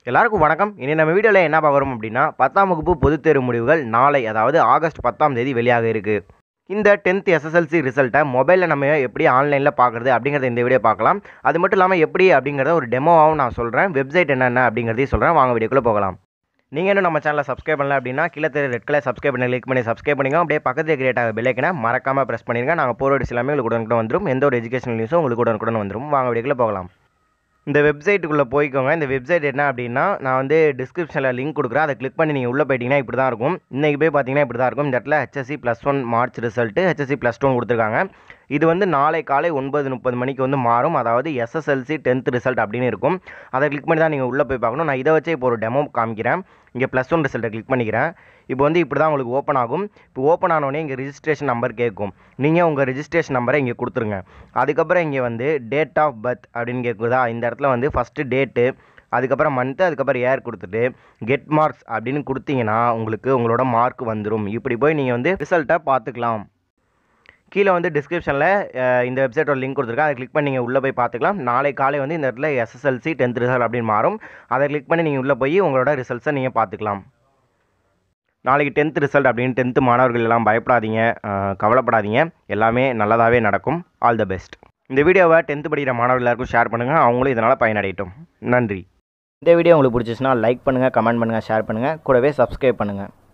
எல்லாருக்கும் வணக்கம் இனி நம்ம வீடியோவில் என்ன பார்க்குறோம் அப்படின்னா பத்தாம் வகுப்பு பொதுத் தேர்வு முடிவுகள் நாளை அதாவது ஆகஸ்ட் பத்தாம் தேதி வெளியாக இருக்குது இந்த டென்த் எஸ்எஸ்எல்சி ரிசல்ட்டை மொபைலில் நம்ம எப்படி ஆன்லைனில் பார்க்குறது அப்படிங்கிறத இந்த வீடியோ பார்க்கலாம் அது மட்டும் இல்லாமல் எப்படி அப்படிங்கிறத ஒரு டெமோவாகவும் நான் சொல்கிறேன் வெப்சைட் என்னென்ன அப்படிங்கிறதையும் சொல்கிறேன் வாங்க வீடியோக்குள்ளே போகலாம் நீங்கள் இன்னும் நம்ம சேனலை சப்ஸ்கிரைப் பண்ணல அப்படின்னா கீழே தெரிய ரெட் கலர் சப்ஸ்கிரைப் பண்ணி கிளிக் பண்ணி சப்ஸ்கிரைப் பண்ணிங்க அப்படியே பக்கத்தில் கிரியேட் ஆக பெல்லைக்கனை மறக்காமல் ப்ரெஸ் பண்ணிடுங்க நாங்கள் போகிற வீடியோஸ் எல்லாமே உங்களுக்கு உடனுக்குடன் வந்துடும் எந்த ஒரு எஜுகேஷனல் நியூஸும் உங்களுக்கு உடனுக்குடன் வந்துடும் வாங்க வீடியோக்குள்ளே போகலாம் இந்த வெப்சைட்டுக்குள்ளே போய்க்கோங்க இந்த வெப்சைட் என்ன அப்படின்னா நான் வந்து டிஸ்கிரிப்ஷனில் லிங்க் கொடுக்குறேன் அதை கிளிக் பண்ணி நீங்கள் உள்ளே போயிட்டீங்கன்னா இப்படி தான் இருக்கும் இன்றைக்கி போய் பார்த்தீங்கன்னா இப்படி தான் இருக்கும் இந்த இடத்துல HSC plus one March result HSC plus two கொடுத்துருக்காங்க இது வந்து நாளை காலை ஒன்பது முப்பது மணிக்கு வந்து மாறும் அதாவது எஸ்எஸ்எல்சி டென்த் ரிசல்ட் அப்படின்னு இருக்கும் அதை கிளிக் பண்ணி தான் நீங்கள் உள்ளே போய் பார்க்கணும் நான் இதை வச்சே இப்போ ஒரு டெமோ காமிக்கிறேன் இங்கே ப்ளஸ் ஒன் ரிசல்ட்டை கிளிக் பண்ணிக்கிறேன் இப்போ வந்து இப்படி தான் உங்களுக்கு ஓப்பன் ஆகும் இப்போ ஓப்பன் ஆனோடனே இங்கே ரிஜிஸ்ட்ரேஷன் நம்பர் கேட்கும் நீங்கள் உங்கள் ரிஜிஸ்ட்ரேஷன் நம்பரை இங்கே கொடுத்துருங்க அதுக்கப்புறம் இங்கே வந்து டேட் ஆஃப் பர்த் அப்படின்னு கேட்குதா இந்த இடத்துல வந்து ஃபஸ்ட்டு டேட்டு அதுக்கப்புறம் மந்த்து அதுக்கப்புறம் ஏர் கொடுத்துட்டு கெட் மார்க்ஸ் அப்படின்னு கொடுத்தீங்கன்னா உங்களுக்கு உங்களோட மார்க் வந்துடும் இப்படி போய் நீங்கள் வந்து ரிசல்ட்டை பார்த்துக்கலாம் கீழே வந்து டிஸ்கிரிப்ஷனில் இந்த வெப்சைட்டோட லிங்க் கொடுத்துருக்கேன் அதை கிளிக் பண்ணி நீங்கள் உள்ளே போய் பார்த்துக்கலாம் நாளை காலை வந்து இந்த இடத்துல எஸ்எஸ்எல்சி டென்த் ரிசல்ட் அப்படின்னு மாறும் அதை கிளிக் பண்ணி நீங்கள் உள்ளே போய் உங்களோட ரிசல்ட்ஸை நீங்கள் பார்த்துக்கலாம் நாளைக்கு டென்த் ரிசல்ட் அப்படின்னு டென்த்து மாணவர்கள் எல்லாம் பயப்படாதீங்க அஹ், கவலைப்படாதீங்க எல்லாமே நல்லதாகவே நடக்கும் ஆல் த பெஸ்ட் இந்த வீடியோவை டென்த்து படிக்கிற மாணவர்கள் எல்லாருக்கும் ஷேர் பண்ணுங்கள் அவங்களும் இதனால் பயனடையட்டும் நன்றி இந்த வீடியோ உங்களுக்கு பிடிச்சிச்சுன்னா லைக் பண்ணுங்கள் கமெண்ட் பண்ணுங்கள் ஷேர் பண்ணுங்கள் கூடவே சப்ஸ்கிரைப் பண்ணுங்கள்